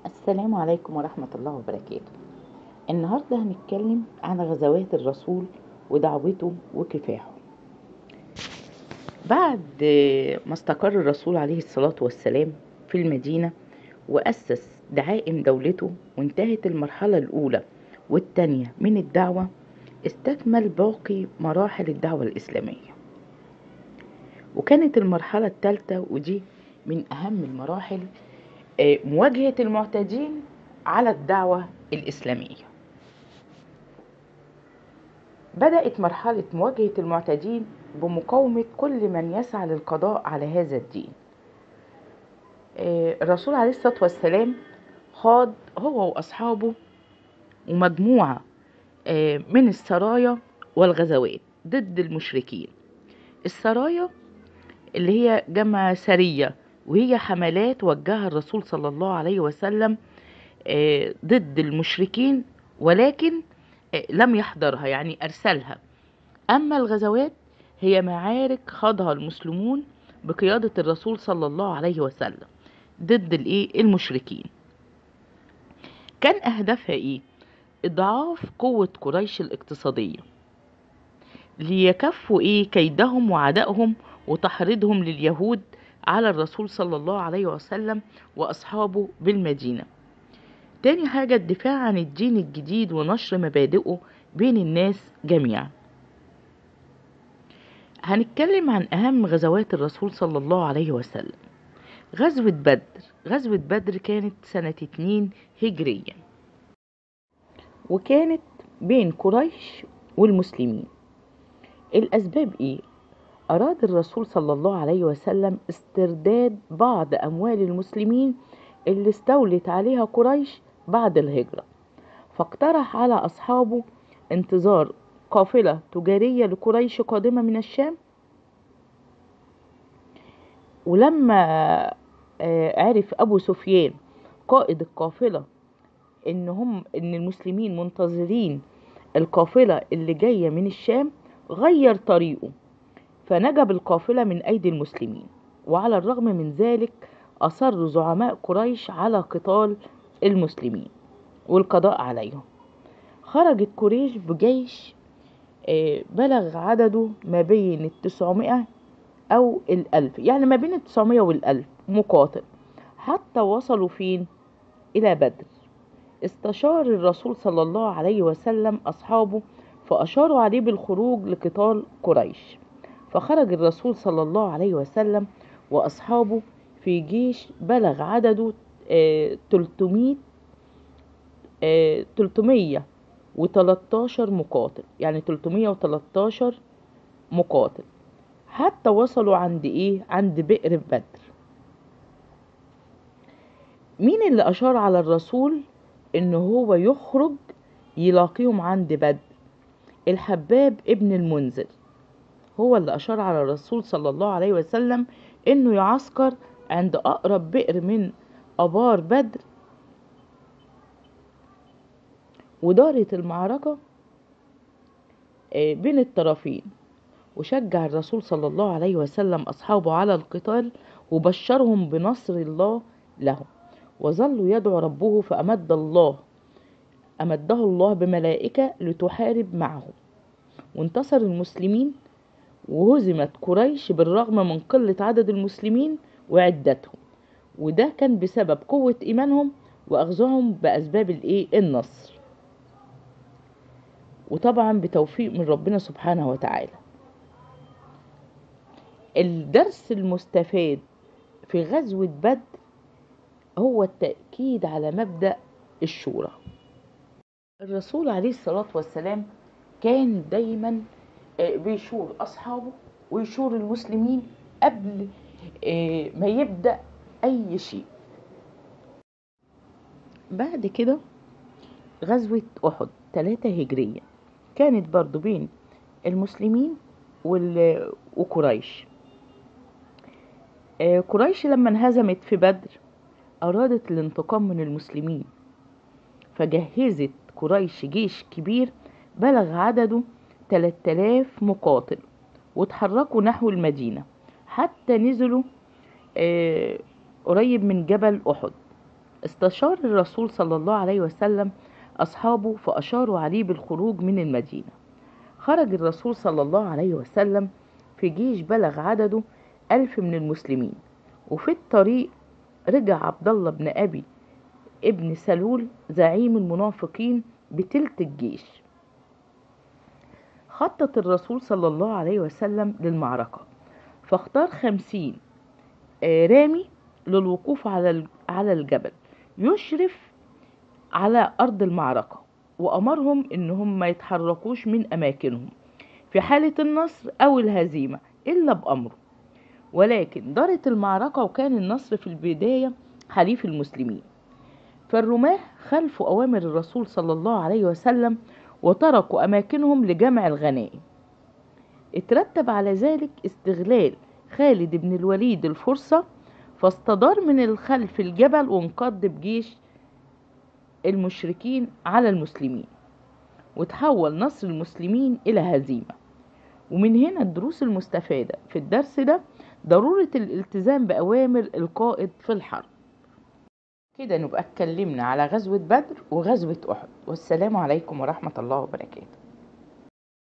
السلام عليكم ورحمة الله وبركاته النهاردة هنتكلم عن غزوات الرسول ودعوته وكفاحه بعد ما استقر الرسول عليه الصلاة والسلام في المدينة وأسس دعائم دولته وانتهت المرحلة الأولى والتانية من الدعوة استكمل باقي مراحل الدعوة الإسلامية وكانت المرحلة الثالثة ودي من أهم المراحل آه، مواجهة المعتدين على الدعوة الإسلامية بدأت مرحلة مواجهة المعتدين بمقاومة كل من يسعى للقضاء على هذا الدين آه، الرسول عليه الصلاة والسلام خاض هو وأصحابه ومجموعة آه، من السرايا والغزوات ضد المشركين السرايا اللي هي جمع سرية وهي حملات وجهها الرسول صلى الله عليه وسلم آه، ضد المشركين ولكن آه، لم يحضرها يعني أرسلها أما الغزوات هي معارك خاضها المسلمون بقيادة الرسول صلى الله عليه وسلم ضد الإيه المشركين كان أهدافها إيه؟ إضعاف قوة قريش الاقتصادية ليكفوا إيه كيدهم وعدائهم وتحريضهم لليهود على الرسول صلى الله عليه وسلم وأصحابه بالمدينة تاني حاجة الدفاع عن الدين الجديد ونشر مبادئه بين الناس جميعا هنتكلم عن أهم غزوات الرسول صلى الله عليه وسلم غزوة بدر غزوة بدر كانت سنة اتنين هجريا وكانت بين قريش والمسلمين الأسباب إيه؟ أراد الرسول صلى الله عليه وسلم استرداد بعض أموال المسلمين اللي استولت عليها قريش بعد الهجرة فاقترح على أصحابه انتظار قافلة تجارية لقريش قادمة من الشام ولما آه، عرف أبو سفيان قائد القافلة إن هم إن المسلمين منتظرين القافلة اللي جاية من الشام غير طريقه فنجب القافلة من أيدي المسلمين وعلى الرغم من ذلك أصر زعماء قريش على قتال المسلمين والقضاء عليهم خرجت قريش بجيش آه، بلغ عدده ما بين التسعمائة أو الألف يعني ما بين التسعمائة والألف مقاتل حتى وصلوا فين إلى بدر استشار الرسول صلى الله عليه وسلم أصحابه فأشاروا عليه بالخروج لقتال قريش فخرج الرسول صلى الله عليه وسلم وأصحابه في جيش بلغ عدده آه، 300 آه، 313 مقاتل يعني 313 مقاتل حتى وصلوا عند ايه عند بئر بدر مين اللي اشار على الرسول ان هو يخرج يلاقيهم عند بدر الحباب ابن المنذر هو اللي اشار على الرسول صلى الله عليه وسلم انه يعسكر عند اقرب بئر من ابار بدر ودارت المعركة آه، بين الطرفين وشجع الرسول صلى الله عليه وسلم أصحابه على القتال وبشرهم بنصر الله لهم وظلوا يدعو ربه فأمد الله أمده الله بملائكة لتحارب معه وانتصر المسلمين وهزمت قريش بالرغم من قلة عدد المسلمين وعدتهم وده كان بسبب قوة إيمانهم وأخذهم بأسباب الإيه النصر وطبعا بتوفيق من ربنا سبحانه وتعالى الدرس المستفاد في غزوة بدر هو التأكيد على مبدأ الشورى الرسول عليه الصلاة والسلام كان دايما آه، بيشور أصحابه ويشور المسلمين قبل آه، ما يبدأ أي شيء بعد كده غزوة أحد 3 هجرية كانت برضو بين المسلمين وال- وقريش آه، قريش لما انهزمت في بدر أرادت الانتقام من المسلمين فجهزت قريش جيش كبير بلغ عدده 3000 مقاتل وتحركوا نحو المدينة حتى نزلوا آه، قريب من جبل أحد استشار الرسول صلى الله عليه وسلم أصحابه فأشاروا عليه بالخروج من المدينة خرج الرسول صلى الله عليه وسلم في جيش بلغ عدده ألف من المسلمين وفي الطريق رجع عبد الله بن أبي ابن سلول زعيم المنافقين بتلت الجيش خطط الرسول صلى الله عليه وسلم للمعركة فاختار خمسين رامي للوقوف على على الجبل يشرف على أرض المعركة وأمرهم إنهم ما يتحركوش من أماكنهم في حالة النصر أو الهزيمة إلا بأمره ولكن دارت المعركة وكان النصر في البداية حليف المسلمين فالرماة خلفوا أوامر الرسول صلى الله عليه وسلم وتركوا أماكنهم لجمع الغنائم اترتب على ذلك استغلال خالد بن الوليد الفرصة فاستدار من الخلف الجبل وانقض بجيش المشركين على المسلمين وتحول نصر المسلمين إلى هزيمة ومن هنا الدروس المستفادة في الدرس ده ضرورة الالتزام بأوامر القائد في الحرب كده نبقى اتكلمنا على غزوة بدر وغزوة أحد والسلام عليكم ورحمة الله وبركاته